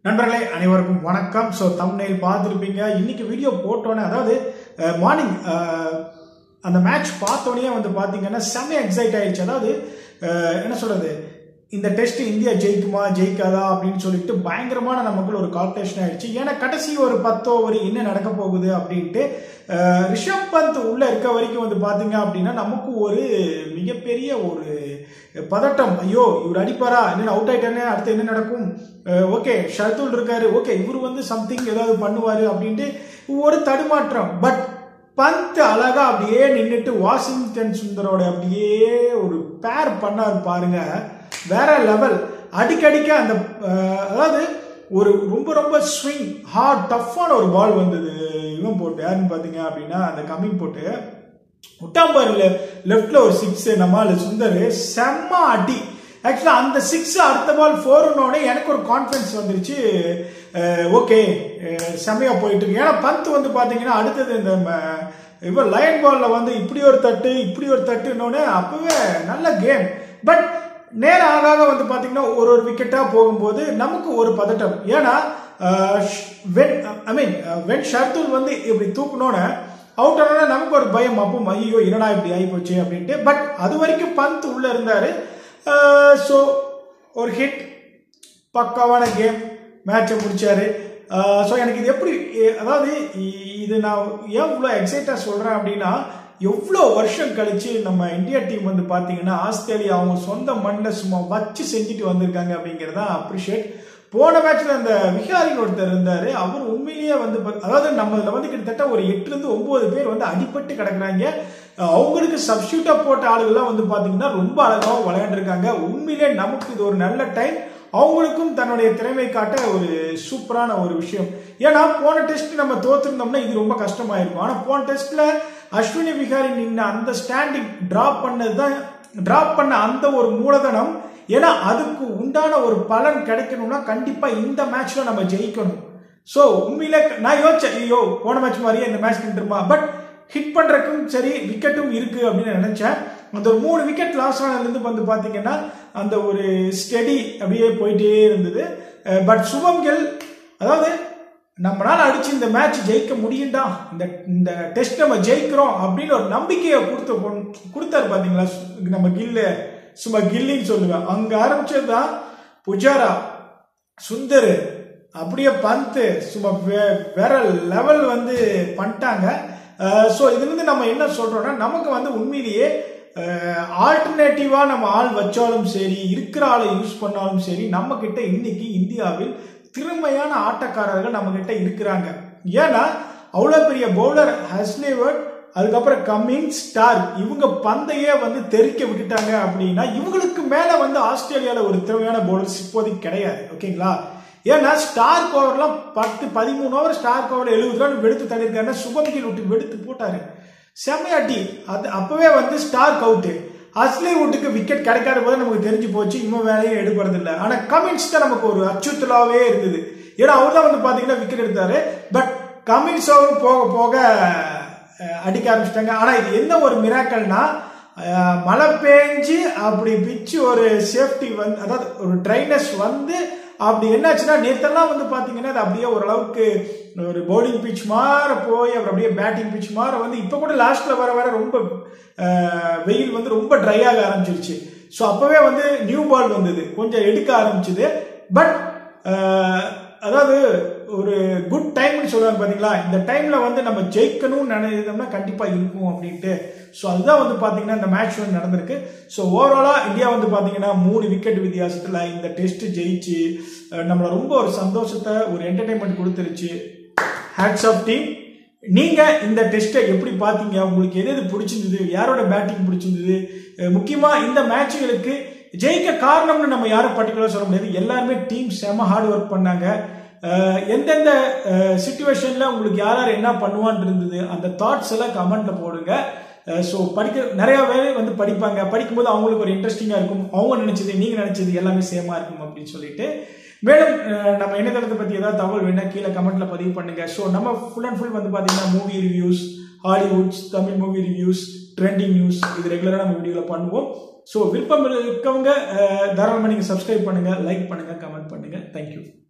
நண்பர்களே அனைவருக்கும் வணக்கம் ஸோ தம்னைல் பார்த்துருப்பீங்க இன்னைக்கு வீடியோ போட்டோன்னே அதாவது மார்னிங் அந்த மேட்ச் பார்த்தோன்னே வந்து பார்த்தீங்கன்னா செம்ம எக்ஸைட் ஆயிடுச்சு அதாவது அஹ், என்ன சொல்றது இந்த டெஸ்ட் இந்தியா ஜெயிக்குமா ஜெயிக்காதா அப்படின்னு சொல்லிட்டு பயங்கரமான நமக்குள்ள ஒரு கால்குலேஷன் ஆயிடுச்சு ஏன்னா கடைசி ஒரு பத்து ஓவர் என்ன நடக்க போகுது அப்படின்ட்டு அஹ், ரிஷப் பந்த் உள்ள இருக்க வரைக்கும் வந்து பாத்தீங்க அப்படின்னா நமக்கு ஒரு மிகப்பெரிய ஒரு பதட்டம் ஐயோ இவர் அடிப்பாரா என்ன அவுட் ஆயிட்டானே அடுத்து என்ன நடக்கும் ஓகே ஷர்துல் இருக்காரு ஓகே இவர் வந்து சம்திங் ஏதாவது பண்ணுவாரு அப்படின்ட்டு ஒரு தடுமாற்றம் பட் பந்த் அழகா அப்படியே நின்றுட்டு வாஷிங்டன் சுந்தரோட அப்படியே ஒரு பேர் பண்ணாரு பாருங்க வேற லெவல் அடிக்கடிக்க அந்த அஹ், அதாவது ஒரு ரொம்ப ரொம்ப ஸ்விங் ஹார்ட் டஃப்பான ஒரு பால் வந்தது இவன் போட்டு யாருன்னு பார்த்தீங்க அப்படின்னா அந்த கம்மிங் போட்டு முட்டாம்பாருல லெஃப்ட்ல ஒரு சிக்ஸ் நம்மால சுந்தர் செம்ம அடி ஆக்சுவலா அந்த சிக்ஸ் அடுத்த பால் ஃபோர்னோட எனக்கு ஒரு கான்ஃபிடன்ஸ் வந்துருச்சு ஓகே செம்மையா போயிட்டு இருக்கு ஏன்னா பந்த் வந்து பாத்தீங்கன்னா அடுத்தது இந்த ம- இவர் லயன் பால்ல வந்து இப்படி ஒரு தட்டு இப்படி ஒரு தட்டுன்னொடனே அப்பவே நல்ல கேம் பட் நேரம் ஆக ஆக வந்து பாத்தீங்கன்னா ஒரு ஒரு விக்கெட்டா போகும்போது நமக்கு ஒரு பதட்டம் ஏன்னா when I mean when Shardul வந்து இப்படி தூக்கணும்னு அவுட் ஆனா நமக்கு ஒரு பயம் அப்போ ஐயோ என்னடா இப்படி ஆகி போச்சு அப்படின்ட்டு பட் அது வரைக்கும் பந்த் உள்ள இருந்தாரு ஸோ ஒரு ஹிட் பக்காவான கேம் மேட்சை முடிச்சாரு ஸோ எனக்கு இது எப்படி எ- அதாவது இ- இது நான் ஏன் இவ்வளோ எக்ஸைட்டாக சொல்கிறேன் அப்படின்னா எவ்வளோ வருஷம் கழிச்சு நம்ம இந்தியா டீம் வந்து பார்த்தீங்கன்னா ஆஸ்திரேலியா அவங்க சொந்த மண்ணில் சும்மா வச்சு செஞ்சுட்டு வந்திருக்காங்க அப்படிங்கிறத அப்ரிஷியேட் போன மேட்ச்ல அந்த விஹாரின்னு ஒருத்தர் இருந்தாரு அவர் உண்மையிலேயே வந்து பா- அதாவது நம்மள வந்து கிட்டத்தட்ட ஒரு எட்டுல இருந்து ஒன்பது பேர் வந்து அடிபட்டு கிடக்குறாங்க அஹ் அவங்களுக்கு சப்ஸ்டியூட்டா போட்ட ஆளுகள்லாம் வந்து பாத்தீங்கன்னா ரொம்ப அழகாவும் விளையாண்டுருக்காங்க உண்மையிலே நமக்கு இது ஒரு நல்ல டைம் அவங்களுக்கும் தன்னுடைய திறமை காட்ட ஒரு சூப்பரான ஒரு விஷயம் ஏன்னா போன டெஸ்ட் நம்ம தோத்துருந்தோம்னா இது ரொம்ப கஷ்டமாயிருக்கும் ஆனா போன டெஸ்ட்ல அஸ்வினி விகாரி நின்ன அந்த ஸ்டாண்டிங் டிராப் பண்ணது தான் டிராப் பண்ண அந்த ஒரு மூலதனம் ஏன்னா அதுக்கு உண்டான ஒரு பலன் கிடைக்கணும்னா கண்டிப்பா இந்த மேட்ச்ல நம்ம ஜெயிக்கணும் ஸோ உண்மையில நான் யோசிச்சேன் ஐயோ போன மேட்ச் மாதிரியே இந்த மேட்ச் நின்றுமா பட் ஹிட் பண்றதுக்கும் சரி விக்கெட்டும் இருக்கு அப்படின்னு நினைச்சேன் அந்த ஒரு மூணு விக்கெட் லாஸ் ஆனதுலேருந்து வந்து பாத்தீங்கன்னா அந்த ஒரு ஸ்டெடி அப்படியே போயிட்டே இருந்தது பட் சுபம் கில் அதாவது நம்மளால அடிச்சு இந்த மேட்ச் ஜெயிக்க முடியும்டா இந்த இந்த டெஸ்ட் நம்ம ஜெயிக்கிறோம் அப்படின்னு ஒரு நம்பிக்கையை கொடுத்து கொண்- கொடுத்தாரு பாத்தீங்களா சு- நம்ம கில்லு சும்மா கில்லின்னு சொல்லுவேன் அங்க ஆரம்பிச்சது தான் புஜாரா சுந்தர் அப்படியே பந்து சும்மா வே- வேற லெவல் வந்து பண்ணிட்டாங்க ஸோ இதுல இருந்து நம்ம என்ன சொல்றோம்னா நமக்கு வந்து உண்மையிலேயே ஆல்டர்னேட்டிவா நம்ம ஆள் வச்சாலும் சரி இருக்கிற ஆளை யூஸ் பண்ணாலும் சரி நம்ம கிட்ட இன்னைக்கு இந்தியாவில் திறமையான ஆட்டக்காரர்கள் நம்ம கிட்ட இருக்கிறாங்க ஏன்னா அவ்வளோ பெரிய பவுலர் ஹஸ்லேவர்ட் அதுக்கப்புறம் கம்மிங் ஸ்டார் இவங்க பந்தையே வந்து தெறிக்க விட்டுட்டாங்க அப்படின்னா இவங்களுக்கு மேல வந்து ஆஸ்திரேலியால ஒரு திறமையான பவுலர்ஸ் இப்போதைக்கு கிடையாது ஓகேங்களா ஏன்னா ஸ்டார் ஓவர்லாம் பத்து பதிமூணு ஓவர் ஸ்டார் ஓவர் எழுபது ரன் வெடுத்து தள்ளியிருக்காருன்னா சுபம் கில் விட்டு வெடுத்து போட்டாரு செம்மையாட்டி அது அப்பவே வந்து ஸ்டார் அவுட்டு அஸ்லி வுட்டுக்கு விக்கெட் கிடைக்காத போது நமக்கு தெரிஞ்சு போச்சு இவன் வேலையும் எடுக்கிறது இல்லை ஆனா கமின்ஸ் தான் நமக்கு ஒரு அச்சுறுத்தலாவே இருந்தது ஏன்னா அவர் தான் வந்து பாத்தீங்கன்னா விக்கெட் எடுத்தாரு பட் கமின்ஸ் ஓவர் போக போக அஹ், அடிக்க ஆரம்பிச்சிட்டாங்க ஆனா இது என்ன ஒரு மிராக்கல்னா அஹ், மழை பெஞ்சு அப்படி பிச்சு ஒரு சேஃப்டி வந்து அதாவது ஒரு ட்ரைனஸ் வந்து அப்படி என்னாச்சுன்னா நேத்தெல்லாம் வந்து பாத்தீங்கன்னா அது அப்படியே ஓரளவுக்கு ஒரு பவுலிங் பிச் மாற போய் அப்புறம் அப்படியே பேட்டிங் பிச் மாற வந்து இப்போ கூட லாஸ்ட்ல வர வர ரொம்ப அஹ், வெயில் வந்து ரொம்ப ட்ரை ஆக ஆரம்பிச்சிருச்சு ஸோ அப்பவே வந்து நியூ பால் வந்தது கொஞ்சம் எடுக்க ஆரம்பிச்சது பட் அதாவது ஒரு குட் டைம்னு சொல்லுவாங்க பாத்தீங்களா இந்த டைம்ல வந்து நம்ம ஜெயிக்கணும்னு நினைச்சோம்னா கண்டிப்பா இருக்கும் அப்படின்ட்டு ஸோ அதுதான் வந்து பாத்தீங்கன்னா இந்த மேட்ச் வந்து நடந்திருக்கு ஸோ ஓவராலா இந்தியா வந்து பாத்தீங்கன்னா மூணு விக்கெட் வித்தியாசத்துல இந்த டெஸ்ட் ஜெயிச்சு அஹ், நம்மள ரொம்ப ஒரு சந்தோஷத்தை ஒரு என்டர்டைன்மெண்ட் கொடுத்துருச்சு ஹேட்ஸ் ஆஃப் டீம் நீங்க இந்த டெஸ்ட்டை எப்படி பாத்தீங்க உங்களுக்கு எது எது பிடிச்சிருந்தது யாரோட பேட்டிங் பிடிச்சிருந்தது அஹ், முக்கியமா இந்த மேட்சுகளுக்கு ஜெயிக்க காரணம்னு நம்ம யாரும் பர்டிகுலரா சொல்ல முடியாது எல்லாருமே டீம் செம ஹார்ட் ஒர்க் பண்ணாங்க அஹ், எந்தெந்த சுச்சுவேஷன்ல உங்களுக்கு யார் யார் என்ன பண்ணுவான்னு இருந்தது அந்த தாட்ஸ் எல்லாம் கமெண்ட்ல போடுங்க ஸோ படிக்க நிறைய பேர் வந்து படிப்பாங்க படிக்கும்போது அவங்களுக்கு ஒரு இன்ட்ரெஸ்டிங்காக இருக்கும் அவங்க நினைச்சது நீங்க நினைச்சது எல்லாமே சேமா இருக்கும் அப்படின்னு சொல்லிட்டு மேலும் அஹ், நம்ம இணையதளத்தை பத்தி ஏதாவது தகவல் வேணா கீழே கமெண்ட்ல பதிவு பண்ணுங்க ஸோ நம்ம ஃபுல் அண்ட் ஃபுல் வந்து பாத்தீங்கன்னா movie reviews Hollywood's Tamil movie reviews trending news இது ரெகுலராக நம்ம வீடியோவில் பண்ணுவோம் ஸோ விருப்பம் இருக்கவங்க அஹ், தாராளமாக நீங்கள் சப்ஸ்கிரைப் பண்ணுங்க லைக் பண்ணுங்க கமெண்ட் பண்ணுங்க தேங்க்யூ